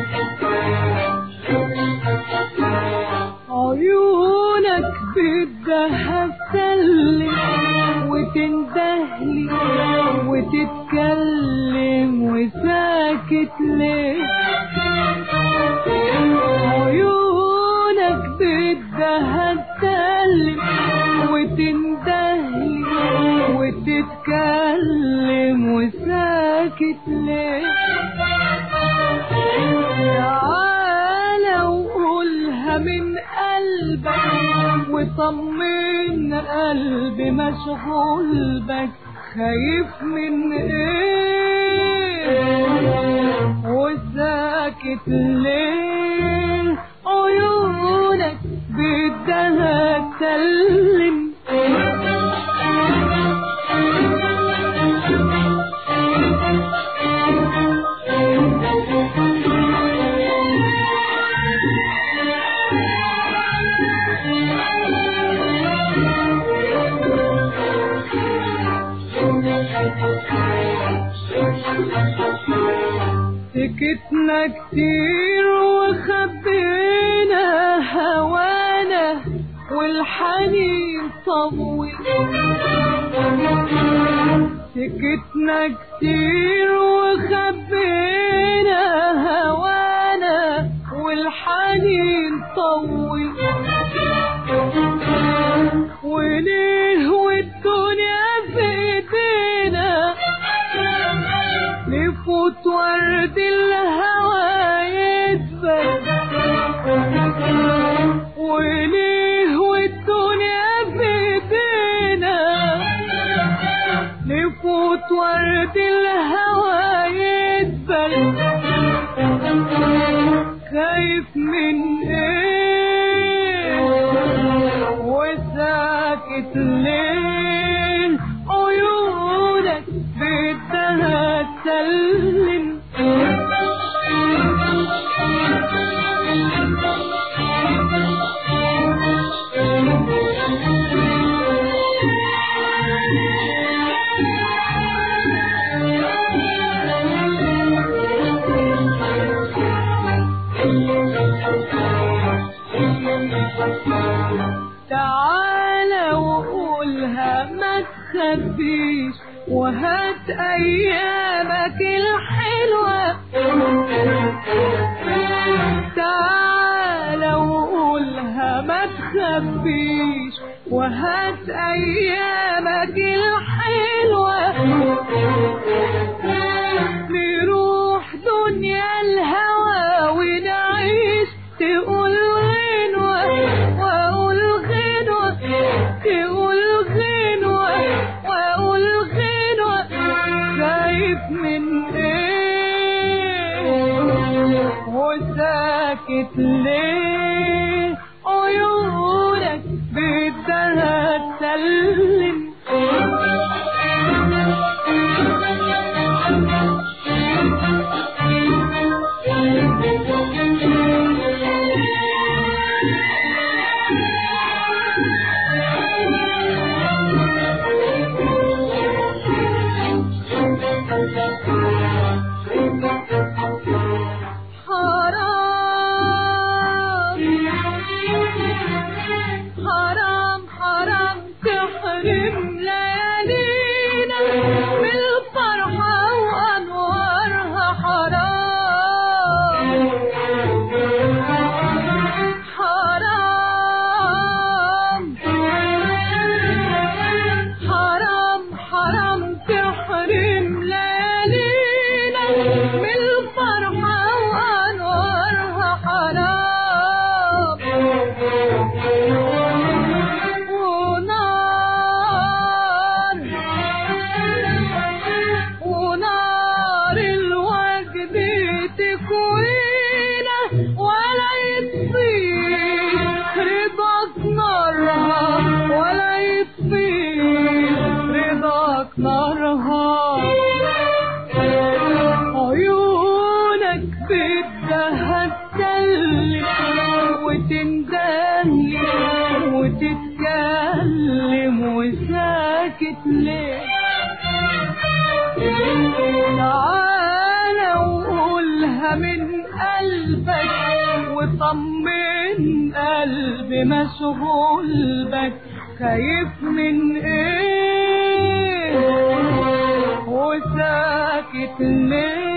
عيونك بدها تسلم وتندهلي وتتكلم وساكت ليه عيونك بدها تسلم وتندهلي وتتكلم وساكت ليه تعالى وقولها من قلبك وطمن قلبي مشغول بك خايف من ايه وساكت ليه عيونك بدها تسلم سكتنا كتير وخبينا هوانا والحنين طول سكتنا كتير وخبينا هوانا والحنين طول وليه والدنيا في ايدينا نفوت ورد الهوى يدفن وليه والدنيا في ايدينا نفوت ورد الهوى يدفن خايف من ايه وساكت ليه عيونك بدها تسلم تعالى وقولها ما تخبيش وهات ايامك الحلوة تعالى وقولها ما تخبيش وهات ايامك الحلوة نروح دنيا الهوى ونعيش تقول غنوة واقول غنوة تقول غنوة واقول غنوة خايف من ايه وساكت ليه عيونك بدها تسلم حرام حرام حرام تحرم ليالينا بالفرحة وأنوارها حرام حرام حرام حرام تحرم ليالينا بالفرحة وأنوارها حرام ونار ونار الوجد تكوينا ولا يطفيش رضاك نارها ولا يطفيش رضاك نارها عيونك بدها تسلم وتندهلي وتتكلم وساكت ليه تعالى وقولها من قلبك وطمن قلبي مشغول بك خايف من ايه وساكت ليه